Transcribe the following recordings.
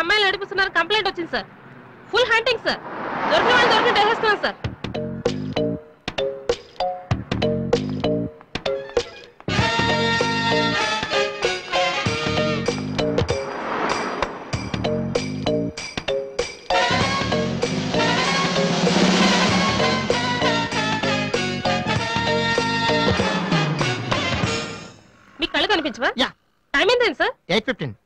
అమ్మాయిలు నడిపిస్తున్నారు కంప్లైంట్ వచ్చింది సార్ ఫుల్ హంటింగ్ సార్ దొరికిన వాళ్ళు దొరికిన వేసేస్తున్నాం సార్ మీ కళ్ళు కనిపించవా యా. టైం ఏంటండి సార్ ఎయిట్ ఫిఫ్టీన్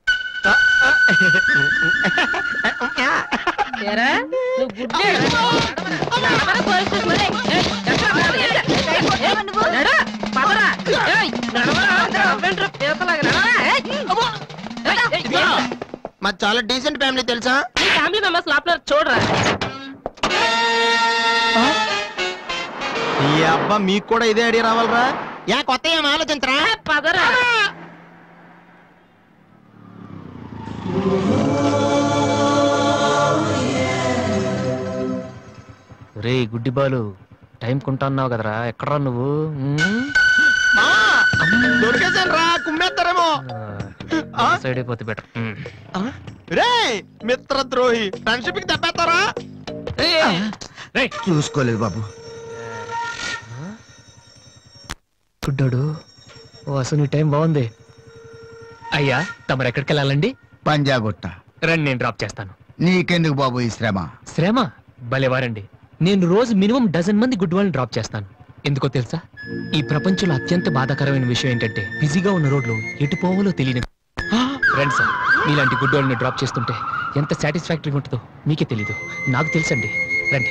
ఏరా నువ్వు గుడ్డే నడవరా పోలీస్ స్టేషన్ మరి. ఏయ్, ఎక్కడ పోవాలి? ఎక్కడ? ఏయ్, నడు, పదరా. ఏయ్, నడవరా. అవ్వేంట్రా పీతలాగా నడవరా. ఏయ్, అబ్బో. ఏయ్, ఏయ్, ఇదిగో, మాది చాలా డీసెంట్ ఫ్యామిలీ తెలుసా మీ ఫ్యామిలీ మెంబర్స్ లోపల చూడరా ఈ అబ్బా మీకు కూడా ఇదే ఐడియా రావాలరా యా కొత్త ఏం ఆలోచించరా ఏయ్, పదరా రే గుడ్డి బాలు టైం కొంటున్నావు కదరా ఎక్కడరా నువ్వు ఉమ్? దొరికేసాను రా కుమ్మేస్తారేమో ఆ, సైడ్ అయిపోతే బెటర్ రే మిత్ర ద్రోహి ఫ్రెండ్షిప్ కి దెబ్బేస్తారా చూసుకోలేదు బాబు గుడ్డోడు ఓ అసలు నీ టైం బాగుంది అయ్యా తమరు ఎక్కడికి వెళ్ళాలండి పంజాగుట్ట రండి నేను డ్రాప్ చేస్తాను నీకెందుకు బాబు ఈ శ్రమ శ్రమ భలేవారండి నేను రోజు మినిమం డజన్ మంది గుడ్ వాళ్ళని డ్రాప్ చేస్తాను ఎందుకో తెలుసా ఈ ప్రపంచంలో అత్యంత బాధాకరమైన విషయం ఏంటంటే బిజీగా ఉన్న రోడ్లు ఎటు పోవాలో తెలియని రండి సార్ మీలాంటి గుడ్ వాళ్ళని డ్రాప్ చేస్తుంటే ఎంత సాటిస్ఫాక్టరీగా ఉంటుందో మీకే తెలీదు నాకు తెలుసండి రండి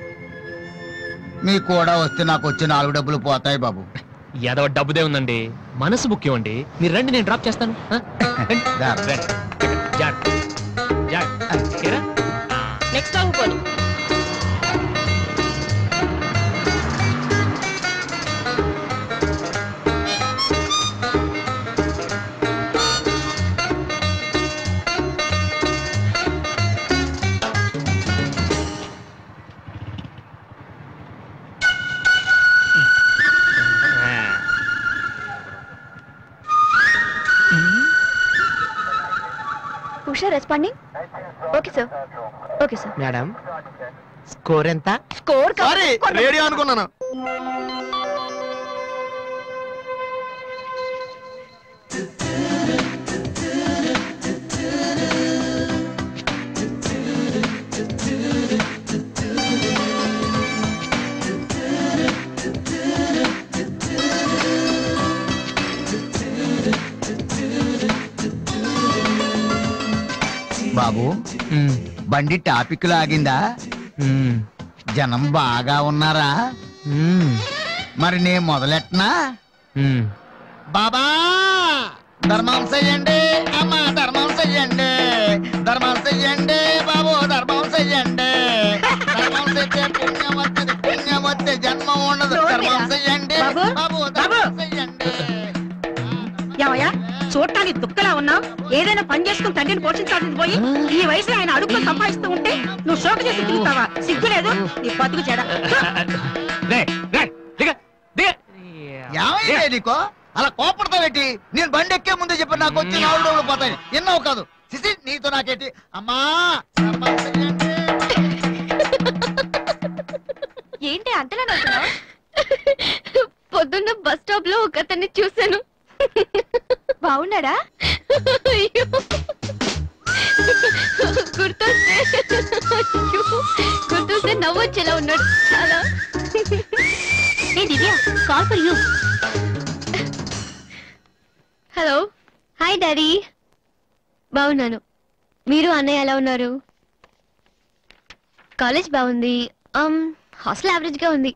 మీకు కూడా వస్తే నాకు వచ్చే నాలుగు డబ్బులు పోతాయి బాబు ఏదో డబ్బుదే ఉందండి మనసు ముఖ్యం అండి మీరు రండి నేను డ్రాప్ చేస్తాను ఆ? రండి. దా. రండి. జాగ్రత్త. జాగ్రత్త. ఏరా? నెక్స్ట్ స్టాప్ పోనీ Usha responding okay sir okay sir madam score ఎంత స్కోర్ సారీ రేడియో అనుకున్నాను బాబు మ్మ్. బండి టాపిక్ లాగిందా మ్మ్. జనం బాగా ఉన్నారా మ్మ్. మరి నేను మొదలెట్టనా మ్మ్. బాబా ధర్మం చెయ్యండి అమ్మ ధర్మం చెయ్యండి ధర్మం చెయ్యండి బాబు ధర్మం చెయ్యండి ధర్మం చేస్తే పుణ్యం వస్తుంది పుణ్యం వస్తే జన్మ ఉండదు ధర్మం చెయ్యండి బాబు, బాబు బాబు. ధర్మం చెయ్యండి ఏమయ్యా చూడటానికి దుక్కలా ఉన్నావు ఏదైనా పని చేసుకుని తండ్రిని పోషించాల్సింది పోయి ఈ వయసులో ఆయన అడుగులో సంపాదిస్తూ ఉంటే నువ్వు షోక చేసి తిరుగుతావా సిగ్గు లేదు నీ బతుకు చెడ రే, రే, దిగ, దిగ. ఏమైంది నీకో అలా కోపడతావేటి నేను బండి ఎక్కే ముందే చెప్పి నాకు వచ్చి నాలుగు రోజులు పోతాయి ఎన్నో కాదు సిసి నీతో నాకేటి అమ్మా ధర్మం చెయ్యండి. ఏంటి అంతలా నవ్వుతున్నావ్? పొద్దున్న బస్ స్టాప్ లో ఒక అతన్ని చూశాను బాగున్నాడా అయ్యో. గుర్తొస్తే అయ్యో. గుర్తొస్తే నవ్వొచ్చేలా ఉన్నాడు చాలా ఏ Divya call for you hello hi daddy బాగున్నాను మీరు అన్నయ్య ఎలా ఉన్నారు కాలేజ్ బాగుంది హాస్టల్ యావరేజ్ గా ఉంది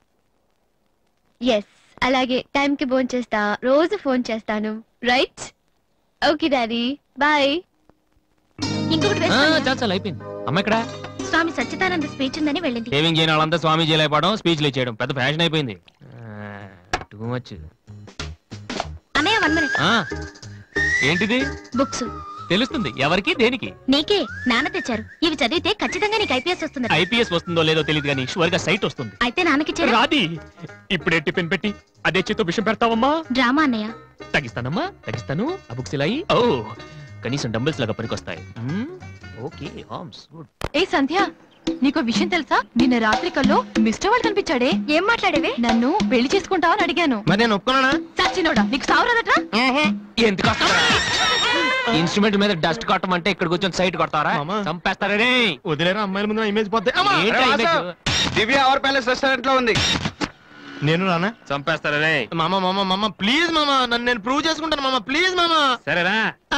ఎస్ అలాగే టైం కి ఫోన్ చేస్తా రోజు ఫోన్ చేస్తాను రైట్ ఓకే డాడీ బాయ్ ఇంకొకటి ఆ, వేసుకోండి. చాలు చాలు అయిపోయింది అమ్మ ఇక్కడ స్వామి సచ్చిదానంద స్పీచ్ ఉందని వెళ్ళింది సేవింగ్ చేయని వాళ్ళంతా స్వామీజీలు అయిపోవడం స్పీచ్లు ఇచ్చేయడం పెద్ద ఫ్యాషన్ అయిపోయింది టూ మచ్ అన్నయ్య వన్ మినిట్ ఏంటిది బుక్స్ తెలుస్తుంది ఎవరికి దేనికి నీకే నాన్న తెచ్చారు ఇవి చదివితే ఖచ్చితంగా నీకు ఐపీఎస్ వస్తుంది ఐపీఎస్ వస్తుందో లేదో తెలియదు కానీ షువర్ గా సైట్ వస్తుంది అయితే నాన్నకిచ్చారా రాది ఇప్పుడే టిఫిన్ పెట్టి అదే చేత్తో విషయం పెడతావమ్మా డ్రామా అన్నయ్య తగ్గిస్తానమ్మా తగ్గిస్తాను ఆ బుక్స్ ఇలా అయ్యి. ఓ కనీసం డంబుల్స్ లాగా పనికొస్తాయి ఓకే ఆర్మ్స్ గుడ్ ఏ సంధ్య నీకు విషయం తెలుసా నిన్న రాత్రి కల్లో మిస్టర్ వాళ్ళు కనిపించాడే ఏం మాట్లాడేవే నన్ను పెళ్లి చేసుకుంటావని అడిగాను మరి నేను ఒప్పుకున్నానా సచ్చినోడా నీకు సావరాదట్రా ఎందుకు ఇన్స్ట్రుమెంట్ మీద డస్ట్ కొట్టమంటే ఇక్కడ కూర్చొని సైట్ కొడతారా మామ. చంపేస్తారా రే వదిలేరా అమ్మాయిల ముందు ఇమేజ్ పోతే ఏంట్రా రే, image? Vasu. Divya our palace restaurant లో ఉంది నేను రానా చంపేస్తారా రే మామ మామ మామ ప్లీజ్ మామ నన్ను నేను ప్రూవ్ చేసుకుంటాను మామ ప్లీజ్ మామ సరేనా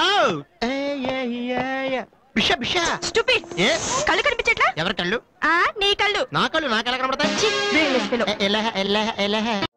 బిషా బిషా స్టూపిడ్ ఏ కళ్ళు కనిపించట్లా ఎవరి కళ్ళు ఆ నీ కళ్ళు నా కళ్ళు నాకు ఎలా కనబడతాయి చి, brainless fellow. ఎ- ఎలహ ఎలహ ఎలహ